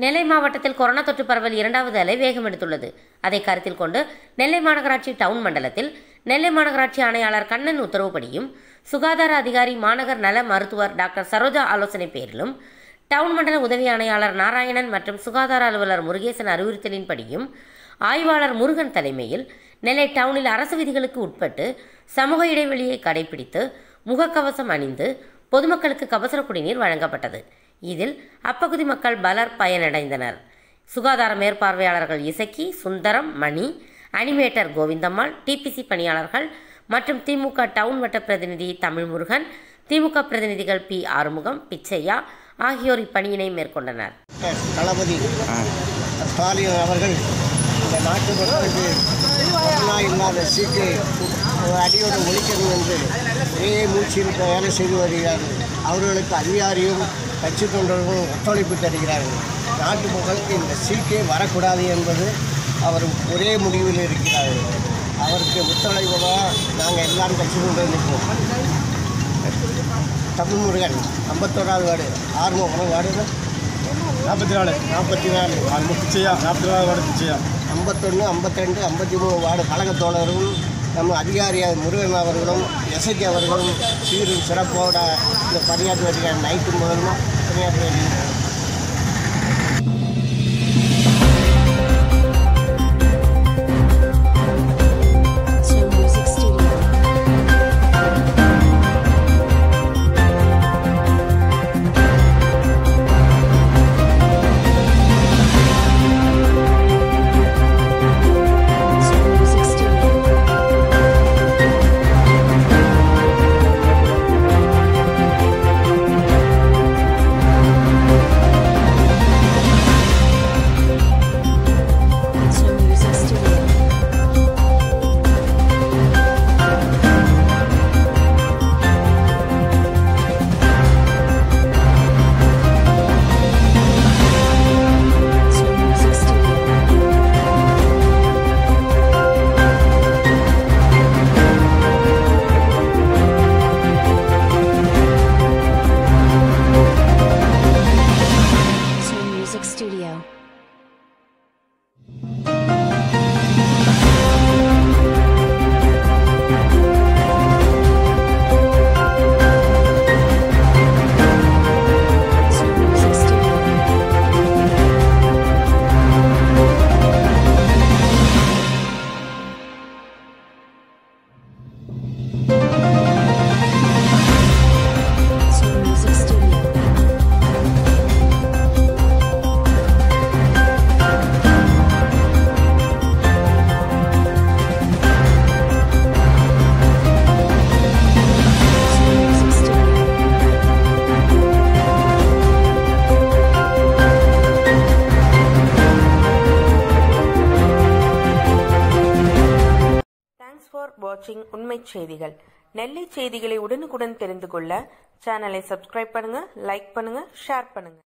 நெல்லை மாவட்டத்தில் கொரோனா தொற்று பரவல் இரண்டாவது அலை வேகம் எடுத்துள்ளது அதை கருத்தில் கொண்டு நெல்லை மாநகராட்சி டவுன் மண்டலத்தில் நெல்லை மாநகராட்சி ஆணையாளர் கண்ணன் உத்தரவுப்படியும் சுகாதார அதிகாரி மாநகர் நல மருத்துவர் டாக்டர் சரோஜா ஆலோசனை பேரிலும் டவுன் மண்டல உதவி ஆணையாளர் நாராயணன் மற்றும் சுகாதார அலுவலர் முருகேசன் அறிவுறுத்தலின்படியும் ஆய்வாளர் முருகன் தலைமையில் நெல்லை டவுனில் அரசு விதிகளுக்கு உட்பட்டு சமூக இடைவெளியை கடைபிடித்து முகக்கவசம் அணிந்து பொதுமக்களுக்கு கபசுர குடிநீர் வழங்கப்பட்டது இதில் அப்பகுதி மக்கள் பலர் பயனடைந்தனர் சுகாதார மேற்பார்வையாளர்கள் இசக்கி சுந்தரம் மணி அனிமேட்டர் கோவிந்தம்மாள் டிபிசி பணியாளர்கள் மற்றும் திமுக டவுன் வட்ட பிரதிநிதி தமிழ்முருகன் திமுக பிரதிநிதிகள் பி ஆறுமுகம் பிச்சையா ஆகியோர் இப்பணியினை மேற்கொண்டனர் தளபதி ஸ்டாலின் அவர்கள் இந்த நாட்டு மக்களுக்கு கொரோனா இல்லாத சீட்டை ஒரு அடியோடு ஒழிக்கணும் என்று ஒரே மூச்சில் வேலை செய்து வருகிறார்கள் அவர்களுக்கு அதிகாரியும் கட்சி தொண்டர்களும் ஒத்துழைப்பு தருகிறார்கள் நாட்டு மக்களுக்கு இந்த சீட்டே வரக்கூடாது என்பது அவர் ஒரே முடிவில் இருக்கிறார்கள் அவருக்கு ஒத்துழைப்பதாக நாங்கள் எல்லாரும் கட்சி கொண்டு நிற்போம் தமிழ் முருகன் ஐம்பத்தோராவது வார்டு ஆறுமுகம் வார்டு நாற்பத்தி நாலு நாற்பத்தி நாலு அது பிச்சையா நாற்பத்தி நாலு வார்டு பிச்சையா ஐம்பத்தொன்று ஐம்பத்திரெண்டு ஐம்பத்தி மூணு வார்டு கழகத் தோழரும் நம்ம அதிகாரியாக முருகன் அவர்களும் எஸ்ஐடி அவர்களும் சீரும் சிறப்போட இந்த பணியாற்றி வருகிறார் நைட்டு முதலும் பணியாற்றி வருகிறார் to Music Studio. To Music Studio. To Music Studio. To Music Studio. To Music Studio. To Music Studio. To Music Studio. To Music Studio. Thanks for வாட்சிங் உண்மை செய்திகள் நெல்லை செய்திகளை உடனுக்குடன் தெரிந்து கொள்ள சேனலை சப்ஸ்கிரைப் பண்ணுங்க லைக் பண்ணுங்க ஷேர் பண்ணுங்க